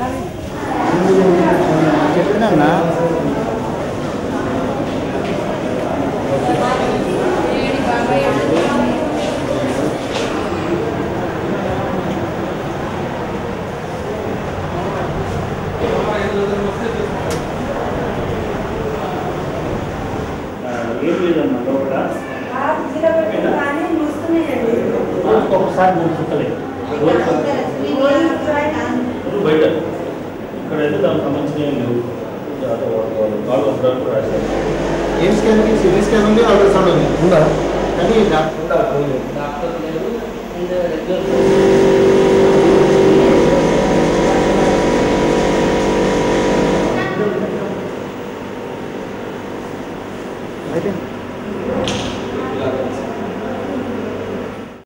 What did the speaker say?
చెప్పినా ఏం లేదమ్మా లోపల కానీ మూస్తున్నాయండి రోజుకు ఒకసారి మూడు చుక్కలే రోజు బయట ఇక్కడైతే దానికి సంబంధించిన ఏం లేవు జాగ్రత్త వాళ్ళు వాళ్ళు కాళ్ళు అప్పుడు రాశారు ఏం స్కాన్ ఉంది సిటీ స్కాన్ ఉంది అల్ట్రాసౌండ్ ఉంది ఉందా కానీ డాక్టర్ ఉందా డాక్టర్ లేరు అండ్ రెగ్యులర్